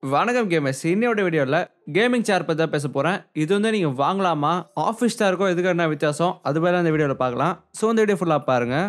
வணக்கம் கேமர்ஸ் இன்னையோட வீடியோவில் கேமிங் சேர் பற்றி தான் பேச போகிறேன் இது வந்து நீங்கள் வாங்கலாமா ஆஃபீஸ் சேருக்கும் இதுக்கு என்ன வித்தியாசம் அது வேறு இந்த வீடியோவில் பார்க்கலாம் ஸோ இந்த வீடியோ ஃபுல்லாக பாருங்கள்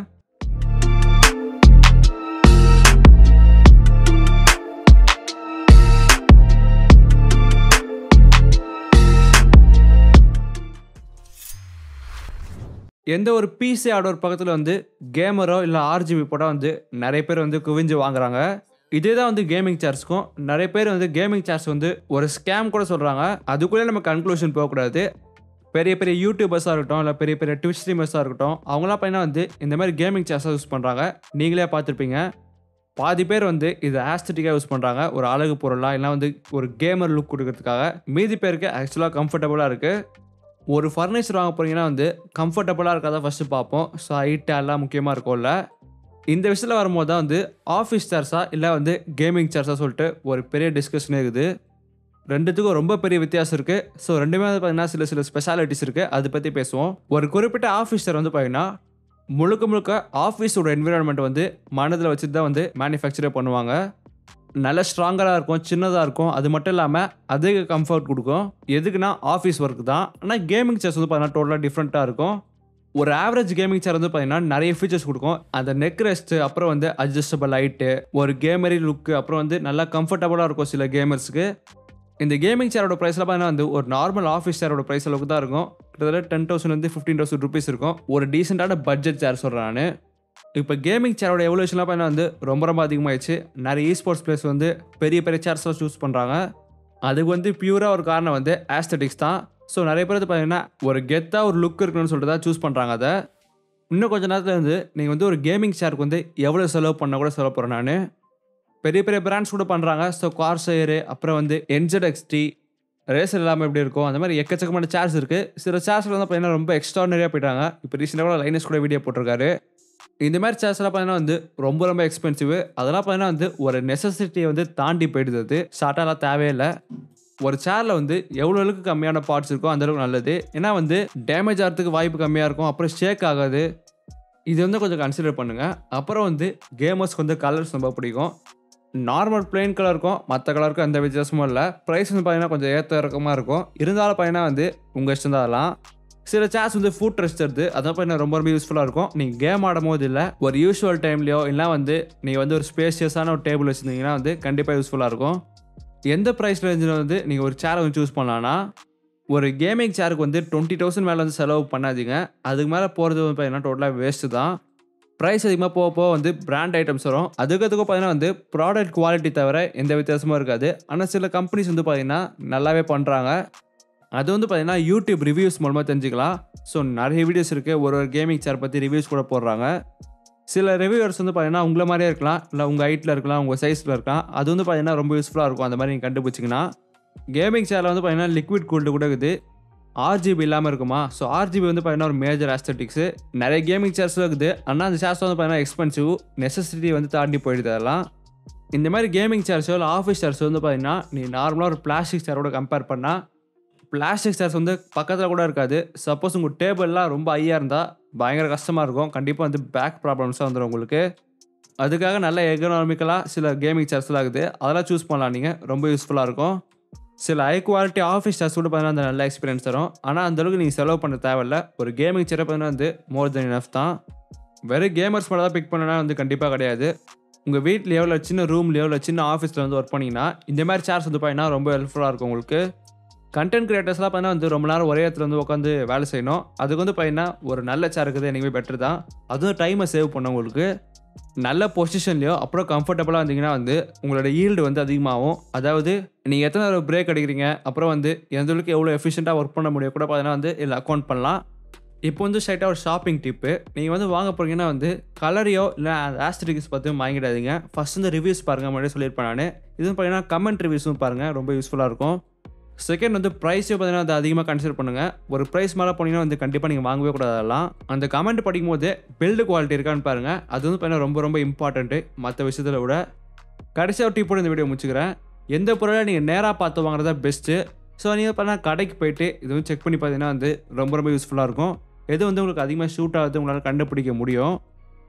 எந்த ஒரு பிசி ஆடோர் பக்கத்தில் வந்து கேமரோ இல்லை ஆர்ஜிபி போட்டால் வந்து நிறைய பேர் வந்து குவிஞ்சு வாங்குறாங்க இதே தான் வந்து கேமிங் சேர்ஸ்க்கும் நிறைய பேர் வந்து கேமிங் சேர்ஸ் வந்து ஒரு ஸ்கேம் கூட சொல்கிறாங்க அதுக்குள்ளே நம்ம கன்க்ளூஷன் போகக்கூடாது பெரிய பெரிய யூடியூபர்ஸாக இருக்கட்டும் இல்லை பெரிய பெரிய ட்விச் ஸ்ட்ரீமர்ஸாக இருக்கட்டும் அவங்களாம் பார்த்தீங்கன்னா வந்து இந்த மாதிரி கேமிங் சேர்ஸாக யூஸ் பண்ணுறாங்க நீங்களே பார்த்துருப்பீங்க பாதி பேர் வந்து இது ஆஸ்தட்டிக்காக யூஸ் பண்ணுறாங்க ஒரு அழகு பொருளாக இல்லை வந்து ஒரு கேமர் லுக் கொடுக்கறதுக்காக மீதி பேருக்கு ஆக்சுவலாக கம்ஃபர்டபுளாக இருக்குது ஒரு ஃபர்னிச்சர் வாங்க போறீங்கன்னா வந்து கம்ஃபர்டபுளாக இருக்காத ஃபஸ்ட்டு பார்ப்போம் ஸோ ஹைட்டு எல்லாம் முக்கியமாக இருக்கும்ல இந்த விஷயத்தில் வரும்போது தான் வந்து ஆஃபீஸ் சேர்ஸா இல்லை வந்து கேமிங் சேர்ஸா சொல்லிட்டு ஒரு பெரிய டிஸ்கஷன் இருக்குது ரெண்டுத்துக்கும் ரொம்ப பெரிய வித்தியாசம் இருக்குது ஸோ ரெண்டுமே வந்து பார்த்தீங்கன்னா சில சில ஸ்பெஷாலிட்டிஸ் இருக்குது அதை பற்றி பேசுவோம் ஒரு குறிப்பிட்ட ஆஃபீஸ் சேர் வந்து பார்த்தீங்கன்னா முழுக்க முழுக்க ஆஃபீஸோட என்விரான்மெண்ட் வந்து மனதில் வச்சுட்டு தான் வந்து மேனுஃபேக்சரே பண்ணுவாங்க நல்ல ஸ்ட்ராங்கராக இருக்கும் சின்னதாக இருக்கும் அது மட்டும் இல்லாமல் அதிக கம்ஃபர்ட் கொடுக்கும் எதுக்குன்னா ஆஃபீஸ் ஒர்க் தான் ஆனால் கேமிங் சேர்ஸ் வந்து பார்த்தீங்கன்னா டோட்டலாக டிஃப்ரெண்ட்டாக இருக்கும் ஒரு ஆவரேஜ் கேமிங் சேர் வந்து பார்த்தீங்கன்னா நிறைய ஃபீச்சர்ஸ் கொடுக்கும் அந்த நெக் ரெஸ்ட்டு அப்புறம் வந்து அட்ஜஸ்டபிள் லைட்டு ஒரு கேமரி லுக்கு அப்புறம் வந்து நல்லா கம்ஃபர்டபுளாக இருக்கும் சில கேமர்ஸ்க்கு இந்த கேமிங் சேரோட ப்ரைஸில் பார்த்தீங்கன்னா வந்து ஒரு நார்மல் ஆஃபீஸ் சேரோட ப்ரைஸ் அளவுக்கு தான் இருக்கும் கிட்டத்தட்ட டென் தௌசண்ட் வந்து ஃபிஃப்டீன் தௌசண்ட் ருபீஸ் இருக்கும் ஒரு டீசெண்டான பட்ஜெட் சேர் சொல்கிறேன் நான் இப்போ கேமிங் சேரோட எவல்யூஷன்லாம் பார்த்தீங்கன்னா வந்து ரொம்ப ரொம்ப அதிகமாகிடுச்சு நிறைய இ ஸ்போர்ட்ஸ் பிளேஸ் வந்து பெரிய பெரிய சேர்ஸ்லாம் சூஸ் பண்ணுறாங்க அதுக்கு வந்து பியூராக ஒரு காரணம் வந்து ஆஸ்தட்டிக்ஸ் தான் ஸோ நிறைய பேர் வந்து பார்த்தீங்கன்னா ஒரு கெத்தாக ஒரு லுக் இருக்கணும்னு சொல்லிட்டு தான் சூஸ் பண்ணுறாங்க அதை இன்னும் கொஞ்ச நேரத்தில் வந்து நீங்கள் வந்து ஒரு கேமிங் சேருக்கு வந்து எவ்வளோ செலவு பண்ண கூட செலவு போகிறேன் நான் பெரிய பெரிய பிராண்ட்ஸ் கூட பண்ணுறாங்க ஸோ கார்சையரு அப்புறம் வந்து என்ஜெட் எக்ஸ்டி ரேசர் இல்லாமல் எப்படி இருக்கும் அந்த மாதிரி எக்கச்சக்கமான சேர்ஸ் இருக்குது சில சேர்ஸ் வந்து பார்த்தீங்கன்னா ரொம்ப எக்ஸ்ட்ரானரியாக போயிட்டாங்க இப்போ ரீசெண்டாக கூட லைனஸ் கூட வீடியோ போட்டிருக்காரு இந்த மாதிரி சேர்ஸ்லாம் பார்த்தீங்கன்னா வந்து ரொம்ப ரொம்ப எக்ஸ்பென்சிவ் அதெல்லாம் பார்த்தீங்கன்னா வந்து ஒரு நெசசிட்டியை வந்து தாண்டி போயிடுது அது ஷார்ட்டாலாம் தேவையில்லை ஒரு சேரில் வந்து எவ்வளோ அளவுக்கு கம்மியான பார்ட்ஸ் இருக்கோ அந்த அளவுக்கு நல்லது ஏன்னா வந்து டேமேஜ் ஆகிறதுக்கு வாய்ப்பு கம்மியாக இருக்கும் அப்புறம் ஷேக் ஆகாது இது வந்து கொஞ்சம் கன்சிடர் பண்ணுங்கள் அப்புறம் வந்து கேமர்ஸ்க்கு வந்து கலர்ஸ் ரொம்ப பிடிக்கும் நார்மல் பிளெயின் கலருக்கும் மற்ற கலருக்கும் எந்த வித்தியாசமும் இல்லை ப்ரைஸ் வந்து பார்த்தீங்கன்னா கொஞ்சம் ஏற்ற இறக்கமாக இருக்கும் இருந்தாலும் பார்த்தீங்கன்னா வந்து உங்கள் இஷ்டம் தான் அதெல்லாம் சில சேர்ஸ் வந்து ஃபுட் ரெஸ்ட் தருது அதான் பார்த்தீங்கன்னா ரொம்ப ரொம்ப யூஸ்ஃபுல்லாக இருக்கும் நீங்கள் கேம் ஆடும் போது இல்லை ஒரு யூஸ்வல் டைம்லையோ இல்லை வந்து நீங்கள் வந்து ஒரு ஸ்பேஷியஸான ஒரு டேபிள் வச்சுருந்தீங்கன்னா வந்து கண்டிப்பாக யூஸ்ஃபுல்லாக இருக்கும் எந்த ப்ரைஸ் ரேஞ்சில் வந்து நீங்கள் ஒரு சேரை வந்து சூஸ் பண்ணலான்னா ஒரு கேமிங் சேருக்கு வந்து டுவெண்ட்டி தௌசண்ட் மேலே வந்து செலவு பண்ணாதீங்க அதுக்கு மேலே போகிறது வந்து பார்த்தீங்கன்னா டோட்டலாக வேஸ்ட்டு தான் ப்ரைஸ் அதிகமாக போக போக வந்து பிராண்ட் ஐட்டம்ஸ் வரும் அதுக்கு அதுக்கும் பார்த்தீங்கன்னா வந்து ப்ராடக்ட் குவாலிட்டி தவிர எந்த வித்தியாசமும் இருக்காது ஆனால் சில கம்பெனிஸ் வந்து பார்த்தீங்கன்னா நல்லாவே பண்ணுறாங்க அது வந்து பார்த்தீங்கன்னா யூடியூப் ரிவ்யூஸ் மூலமாக தெரிஞ்சுக்கலாம் ஸோ நிறைய வீடியோஸ் இருக்குது ஒரு ஒரு கேமிங் சேர் பற்றி ரிவ்யூஸ் கூட போடுறாங்க சில ரிவ்யூவர்ஸ் வந்து பார்த்தீங்கன்னா உங்களை மாதிரியே இருக்கலாம் இல்லை உங்கள் ஹைட்டில் இருக்கலாம் உங்கள் சைஸில் இருக்கலாம் அது வந்து பார்த்தீங்கன்னா ரொம்ப யூஸ்ஃபுல்லாக இருக்கும் அந்த மாதிரி நீங்கள் கண்டுபிடிச்சிங்கன்னா கேமிங் சேரில் வந்து பார்த்தீங்கன்னா லிக்விட் கூல்டு கூட இருக்குது ஆர்ஜிபி இல்லாமல் இருக்குமா ஸோ ஆர்ஜிபி வந்து பார்த்தீங்கன்னா ஒரு மேஜர் ஆஸ்தட்டிக்ஸு நிறைய கேமிங் சேர்ஸ் இருக்குது ஆனால் அந்த சேர்ஸ் வந்து பார்த்தீங்கன்னா எக்ஸ்பென்சிவ் நெசசிட்டி வந்து தாண்டி போயிடுது அதெல்லாம் இந்த மாதிரி கேமிங் சேர்ஸோ இல்லை ஆஃபீஸ் சேர்ஸ் வந்து பார்த்தீங்கன்னா நீ நார்மலாக ஒரு பிளாஸ்டிக் சேரோட கம்பேர் பண்ணால் பிளாஸ்டிக் சேர்ஸ் வந்து பக்கத்தில் கூட இருக்காது சப்போஸ் உங்கள் டேபிள்லாம் ரொம்ப ஹையாக இருந்தால் பயங்கர கஷ்டமாக இருக்கும் கண்டிப்பாக வந்து பேக் ப்ராப்ளம்ஸாக வந்துடும் உங்களுக்கு அதுக்காக நல்ல எக்கனாமிக்கலாக சில கேமிங் சேர்ஸ்லாம் இருக்குது அதெல்லாம் சூஸ் பண்ணலாம் நீங்கள் ரொம்ப யூஸ்ஃபுல்லாக இருக்கும் சில ஹை குவாலிட்டி ஆஃபீஸ் சேர்ஸ் கூட பார்த்தீங்கன்னா அந்த நல்ல எக்ஸ்பீரியன்ஸ் தரும் ஆனால் அந்தளவுக்கு நீங்கள் செலவு பண்ண தேவையில்ல ஒரு கேமிங் சேரை பார்த்தீங்கன்னா வந்து மோர் தென் இனஃப் தான் வெறும் கேமர்ஸ் மட்டும் தான் பிக் பண்ணனா வந்து கண்டிப்பாக கிடையாது உங்கள் வீட்டில் எவ்வளோ சின்ன ரூம்லையோ இல்லை சின்ன ஆஃபீஸில் வந்து ஒர்க் பண்ணிங்கன்னா இந்த மாதிரி சேர்ஸ் வந்து பார்த்தீங்கன்னா ரொம்ப ஹெல்ப்ஃபுல்லாக இருக்கும் உங்களுக்கு கண்டென்ட் கிரியேட்டர்ஸ்லாம் பார்த்தீங்கன்னா வந்து ரொம்ப நேரம் ஒரே இடத்துல வந்து உட்காந்து வேலை செய்யணும் அதுக்கு வந்து பார்த்தீங்கன்னா ஒரு நல்ல சேர் இருக்குது எனக்குமே பெட்டர் தான் அதுவும் டைமை சேவ் பண்ண உங்களுக்கு நல்ல பொசிஷன்லையோ அப்புறம் கம்ஃபர்டபுளாக இருந்தீங்கன்னா வந்து உங்களோட ஈல்டு வந்து அதிகமாகும் அதாவது நீங்கள் எத்தனை ஒரு பிரேக் அடிக்கிறீங்க அப்புறம் வந்து எந்த அளவுக்கு எவ்வளோ எஃபிஷியண்ட்டாக ஒர்க் பண்ண முடியும் கூட பார்த்தீங்கன்னா வந்து இதில் அக்கௌண்ட் பண்ணலாம் இப்போ வந்து ஸ்ட்ரைட்டாக ஒரு ஷாப்பிங் டிப்பு நீங்கள் வந்து வாங்க போகிறீங்கன்னா வந்து கலரையோ இல்லை ஆஸ்டிரிக்ஸ் பார்த்து வாங்கிடாதீங்க ஃபஸ்ட் வந்து ரிவ்யூஸ் பாருங்கள் முன்னாடி சொல்லியிருப்பேன் நான் இதுவும் பார்த்தீங்கன்னா கமெண்ட் ரிவ்யூஸும் பாருங்கள் ரொம்ப யூஸ்ஃபுல்லாக இருக்கும் செகண்ட் வந்து ப்ரைஸே பார்த்தீங்கன்னா அது அதிகமாக கன்சிடர் பண்ணுங்கள் ஒரு ப்ரைஸ் மேலே போனீங்கன்னா வந்து கண்டிப்பாக நீங்கள் வாங்கவே கூடாது அதெல்லாம் அந்த கமெண்ட் படிக்கும் போது பில்டு குவாலிட்டி இருக்கான்னு பாருங்கள் அது வந்து பார்த்தீங்கன்னா ரொம்ப ரொம்ப இம்பார்ட்டண்ட்டு மற்ற விஷயத்தில் விட கடைசியாக ஒரு டீப்போட இந்த வீடியோ முடிச்சுக்கிறேன் எந்த பொருளை நீங்கள் நேராக பார்த்து வாங்குறதா பெஸ்ட்டு ஸோ நீங்கள் பார்த்தா கடைக்கு போயிட்டு இது வந்து செக் பண்ணி பார்த்தீங்கன்னா வந்து ரொம்ப ரொம்ப யூஸ்ஃபுல்லாக இருக்கும் எது வந்து உங்களுக்கு அதிகமாக ஷூட் ஆகுது உங்களால் கண்டுபிடிக்க முடியும்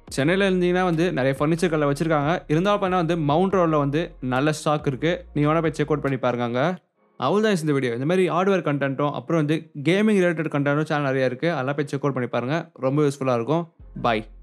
சென்னையில் இருந்தீங்கன்னா வந்து நிறைய ஃபர்னிச்சர் கடையில் வச்சிருக்காங்க இருந்தாலும் பார்த்தா வந்து மவுண்ட் ரோடில் வந்து நல்ல ஸ்டாக் இருக்குது நீங்கள் வேணால் போய் செக் அவுட் பண்ணி பாருங்க அவ்வளோதான் இந்த வீடியோ இந்த மாதிரி ஹார்ட்வேர் கண்டென்ட்டும் அப்புறம் வந்து கேமிங் ரிலேட்டட் கண்டென்ட்டும் சேனல் நிறைய இருக்குது அதெல்லாம் போய் செக் அவுட் பண்ணி பாருங்கள் ரொம்ப யூஸ்ஃபுல்லாக இருக்கும் பாய்